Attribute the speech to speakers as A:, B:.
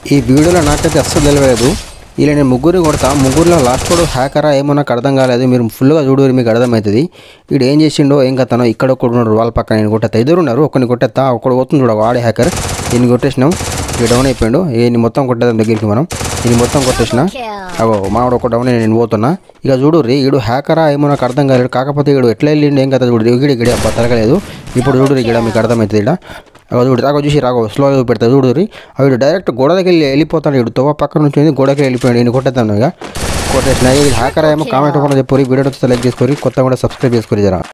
A: ఈ వీడియోలో నాకైతే అస్సలు తెలియలేదు ఇలా నేను ముగ్గురు కొడతా ముగ్గురులో లాస్ట్ కూడా హ్యాకరా ఏమో నాకు అర్థం కాలేదు మీరు ఫుల్గా చూడు మీకు అర్థమవుతుంది వీడు ఏం చేసిండో ఏం కథనో ఇక్కడ ఒకడు ఉన్నాడు వాళ్ళ పక్కన నేను కొట్టేస్తా ఇద్దరు ఉన్నారు ఒకరిని కొట్టేస్తా ఒకడు పోతుంది చూడ వాడే హ్యాకర్ దీన్ని కొట్టేసినాం ఇక డౌన్ అయిపోయాడు ఈయన్ని మొత్తం కొట్టేద్దాం దగ్గరికి మనం దీన్ని మొత్తం కొట్టేసిన అగో మావాడు ఒక డౌన్ నేను పోతున్నా ఇక చూడు రీ ఈడు హ్యాకరా ఏమో నాకు అర్థం కాలేదు కాకపోతే ఈడు ఎట్లా వెళ్ళిండు ఏం కదా చూడు ఇగిడి ఇగిడి అబ్బా తరగలేదు ఇప్పుడు చూడు ఇక్కడ మీకు అర్థమవుతుంది ఇక్కడ అగో చూడు రాగో చూసి రాగో స్లో పెడతా చూడు రీ వీడు డైరెక్ట్ గోడ దగ్గర వెళ్ళి వెళ్ళిపోతాడు ఇడు తోవ పక్కన నుంచి గోడకి వెళ్ళిపోయాడు నేను కొట్టేద్దాను ఇక కొట్టేసిన ఇది హ్యాకర్ ఏమో కామెంట్ కూడా చెప్పి వీడియో లైక్ చేసుకోరి కొత్తగా కూడా సబ్స్క్రైబ్ చేసుకోరి జరా